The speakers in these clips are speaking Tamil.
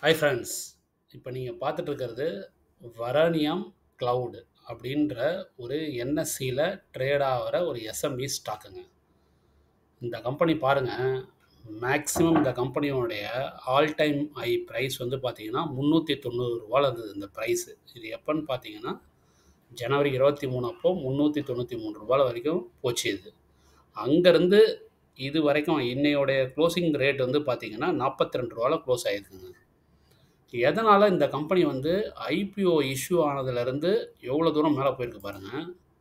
ஹாய் ஃப்ரெண்ட்ஸ் இப்போ நீங்கள் பார்த்துட்டு இருக்கிறது வரானியம் கிளவுட் அப்படின்ற ஒரு என்எஸ்சியில் ட்ரேட் ஆகிற ஒரு எஸ்எம்இ ஸ்டாக்குங்க இந்த கம்பெனி பாருங்கள் மேக்ஸிமம் இந்த கம்பெனியோடைய ஆல் டைம் ஐ ப்ரைஸ் வந்து பார்த்தீங்கன்னா முந்நூற்றி தொண்ணூறு ரூபால இருந்தது இந்த ப்ரைஸு இது எப்போன்னு பார்த்தீங்கன்னா ஜனவரி இருபத்தி மூணு அப்போ முந்நூற்றி தொண்ணூற்றி மூணு ரூபாய் வரைக்கும் போச்சு இது அங்கேருந்து இது வரைக்கும் இன்னையோடைய க்ளோசிங் ரேட் வந்து பார்த்தீங்கன்னா நாற்பத்தி ரெண்டு ரூபாவில் க்ளோஸ் ஆகிருக்குங்க எதனால் இந்த கம்பெனி வந்து ஐபிஓ இஷ்யூ ஆனதுலேருந்து எவ்வளோ தூரம் மேலே போயிருக்கு பாருங்கள்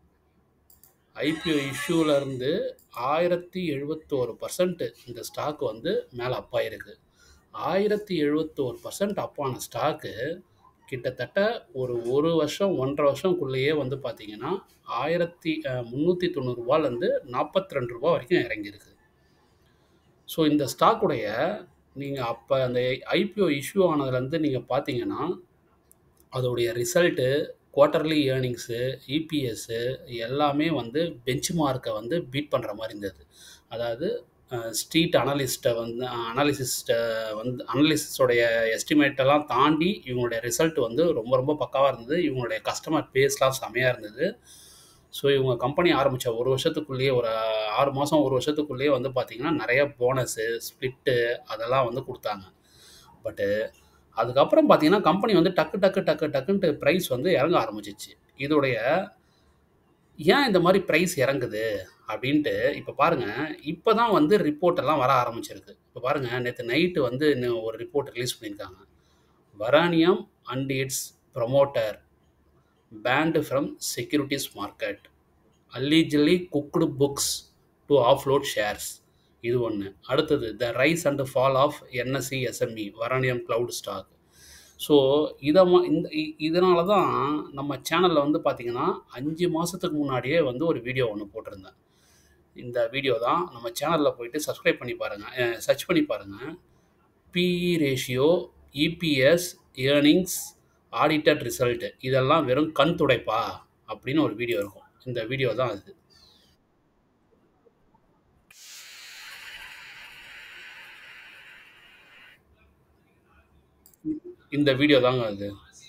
ஐபிஓ இஷ்யூலேருந்து ஆயிரத்தி எழுபத்தோரு பர்சன்ட் இந்த ஸ்டாக் வந்து மேலே அப் ஆயிருக்கு ஆயிரத்தி எழுபத்தோரு பர்சன்ட் அப்பான ஸ்டாக்கு கிட்டத்தட்ட ஒரு ஒரு வருஷம் ஒன்றரை வருஷம்குள்ளேயே வந்து பார்த்தீங்கன்னா ஆயிரத்தி முந்நூற்றி தொண்ணூறுரூவாலேருந்து நாற்பத்தி ரெண்டு ரூபா வரைக்கும் இறங்கியிருக்கு ஸோ இந்த ஸ்டாக்குடைய நீங்கள் அப்போ அந்த ஐபிஓ இஷ்யூ ஆனதுலேருந்து நீங்கள் பார்த்தீங்கன்னா அதோடைய ரிசல்ட்டு குவார்ட்டர்லி ஏர்னிங்ஸு இபிஎஸ்ஸு எல்லாமே வந்து பெஞ்ச் மார்க்கை வந்து பீட் பண்ணுற மாதிரி இருந்தது அதாவது ஸ்ட்ரீட் அனலிஸ்ட்டை வந்து அனாலிசிஸ்ட்டை வந்து அனலிசிஸ்டோடைய எஸ்டிமேட்டெல்லாம் தாண்டி இவங்களுடைய ரிசல்ட் வந்து ரொம்ப ரொம்ப பக்காவாக இருந்தது இவங்களுடைய கஸ்டமர் பேஸ்லாம் செமையாக இருந்தது ஸோ இவங்க கம்பெனி ஆரம்பித்த ஒரு வருஷத்துக்குள்ளேயே ஒரு ஆறு மாதம் ஒரு வருஷத்துக்குள்ளேயே வந்து பார்த்திங்கன்னா நிறைய போனஸு ஸ்ப்ளிட்டு அதெல்லாம் வந்து கொடுத்தாங்க பட்டு அதுக்கப்புறம் பார்த்தீங்கன்னா கம்பெனி வந்து டக்கு டக்கு டக்கு டக்குன்ட்டு ப்ரைஸ் வந்து இறங்க ஆரம்பிச்சிச்சு இதோடைய ஏன் இந்த மாதிரி ப்ரைஸ் இறங்குது அப்படின்ட்டு இப்போ பாருங்கள் இப்போ தான் வந்து ரிப்போர்ட் எல்லாம் வர ஆரம்பிச்சிருக்கு இப்போ பாருங்கள் நேற்று நைட்டு வந்து இன்னும் ஒரு ரிப்போர்ட் ரிலீஸ் பண்ணியிருக்காங்க Varanium and it's promoter banned from securities market allegedly cooked books to offload shares இது ஒன்று அடுத்தது the rise and fall of NSC SME Varanium cloud stock so இதை இந்த இதனால தான் நம்ம சேனலில் வந்து பார்த்திங்கன்னா அஞ்சு மாதத்துக்கு முன்னாடியே வந்து ஒரு வீடியோ ஒன்று போட்டிருந்தேன் இந்த வீடியோ தான் நம்ம சேனலில் போயிட்டு சப்ஸ்கிரைப் பண்ணி பாருங்கள் சர்ச் பண்ணி பாருங்கள் PE ratio EPS earnings audited results இதெல்லாம் வெறும் கண் துடைப்பா அப்படின்னு ஒரு வீடியோ இருக்கும் இந்த வீடியோ தான் அது இந்த வீடியோ தாங்க அது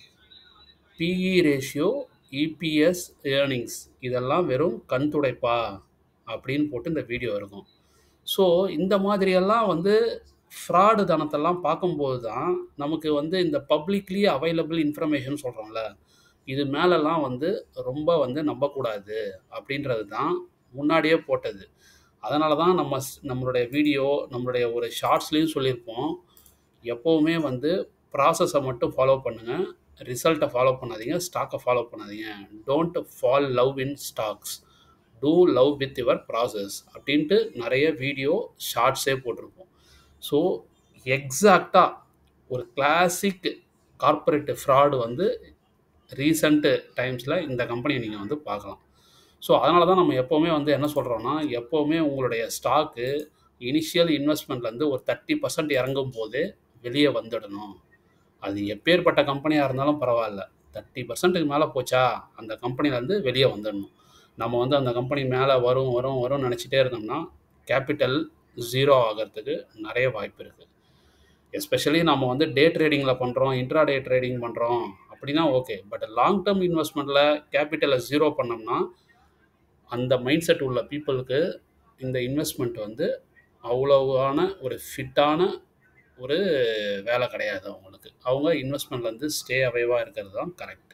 பிஇ ரேஷியோ இபிஎஸ் ஏர்னிங்ஸ் இதெல்லாம் வெறும் கண் துடைப்பா அப்படின்னு போட்டு இந்த வீடியோ இருக்கும் ஸோ இந்த மாதிரியெல்லாம் வந்து ஃப்ராடு தனத்தெல்லாம் பார்க்கும்போது தான் நமக்கு வந்து இந்த பப்ளிக்லி அவைலபிள் இன்ஃபர்மேஷன் சொல்கிறோம்ல இது மேலெல்லாம் வந்து ரொம்ப வந்து நம்பக்கூடாது அப்படின்றது தான் முன்னாடியே போட்டது அதனால தான் நம்ம நம்மளுடைய வீடியோ நம்மளுடைய ஒரு ஷார்ட்ஸ்லேயும் சொல்லியிருப்போம் எப்போவுமே வந்து ப்ராசஸை மட்டும் ஃபாலோ பண்ணுங்கள் ரிசல்ட்டை ஃபாலோ பண்ணாதீங்க ஸ்டாக்கை ஃபாலோ பண்ணாதீங்க don't fall love in stocks do love with your process அப்படின்ட்டு நிறைய வீடியோ ஷார்ட்ஸே போட்டிருப்போம் ஸோ எக்ஸாக்டாக ஒரு கிளாசிக் கார்ப்பரேட் ஃப்ராடு வந்து ரீசண்ட்டு டைம்ஸில் இந்த கம்பெனியை நீங்கள் வந்து பார்க்கலாம் ஸோ அதனால தான் நம்ம எப்போவுமே வந்து என்ன சொல்கிறோன்னா எப்போவுமே உங்களுடைய ஸ்டாக்கு இனிஷியல் இன்வெஸ்ட்மெண்ட்லேருந்து ஒரு தேர்ட்டி பர்சன்ட் இறங்கும் போது வெளியே வந்துடணும் அது எப்பேற்பட்ட கம்பெனியாக இருந்தாலும் பரவாயில்ல தேர்ட்டி பர்சன்ட்டுக்கு மேலே போச்சா அந்த கம்பெனிலேருந்து வெளியே வந்துடணும் நம்ம வந்து அந்த கம்பெனி மேலே வரும் வரும் வரும்னு நினச்சிட்டே இருந்தோம்னா கேபிட்டல் ஜீரோ ஆகிறதுக்கு நிறைய வாய்ப்பு இருக்குது எஸ்பெஷலி நம்ம வந்து டே ட்ரேடிங்கில் பண்ணுறோம் இன்ட்ரா டே ட்ரேடிங் பண்ணுறோம் அப்படின்னா ஓகே பட் லாங் டேர்ம் இன்வெஸ்ட்மெண்ட்டில் கேபிட்டலை ஜீரோ பண்ணோம்னா அந்த மைண்ட் செட் உள்ள பீப்புளுக்கு இந்த இன்வெஸ்ட்மெண்ட் வந்து அவ்வளோவான ஒரு ஃபிட்டான ஒரு வேலை கிடையாது அவங்களுக்கு அவங்க இன்வெஸ்ட்மெண்ட்லேருந்து ஸ்டே அவைவாக இருக்கிறது தான் கரெக்ட்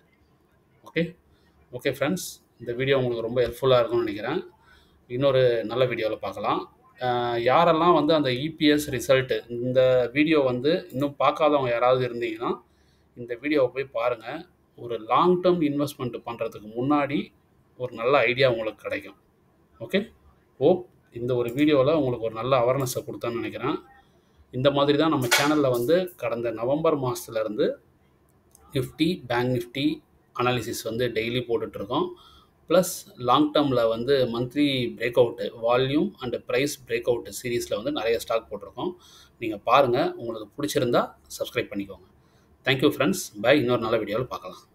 ஓகே ஓகே ஃப்ரெண்ட்ஸ் இந்த வீடியோ உங்களுக்கு ரொம்ப ஹெல்ப்ஃபுல்லாக இருக்கும்னு நினைக்கிறேன் இன்னொரு நல்ல வீடியோவில் பார்க்கலாம் யாரெல்லாம் வந்து அந்த இபிஎஸ் ரிசல்ட்டு இந்த வீடியோ வந்து இன்னும் பார்க்காதவங்க யாராவது இருந்தீங்கன்னா இந்த வீடியோவை போய் பாருங்கள் ஒரு லாங் டேர்ம் இன்வெஸ்ட்மெண்ட் பண்ணுறதுக்கு முன்னாடி ஒரு நல்ல ஐடியா உங்களுக்கு கிடைக்கும் ஓகே ஹோப் இந்த ஒரு வீடியோவில் உங்களுக்கு ஒரு நல்ல அவேர்னஸை கொடுத்தான்னு நினைக்கிறேன் இந்த மாதிரி தான் நம்ம சேனலில் வந்து கடந்த நவம்பர் மாதத்துலேருந்து நிஃப்டி பேங்க் நிஃப்டி அனாலிசிஸ் வந்து டெய்லி போட்டுட்ருக்கோம் ப்ளஸ் லாங் டேர்மில் வந்து monthly breakout volume and price breakout சீரீஸில் வந்து நிறைய ஸ்டாக் போட்டிருக்கோம் நீங்கள் பாருங்கள் உங்களுக்கு பிடிச்சிருந்தா சப்ஸ்கிரைப் பண்ணிக்கோங்க தேங்க்யூ ஃப்ரெண்ட்ஸ் பை இன்னொரு நல்ல வீடியோவில் பார்க்கலாம்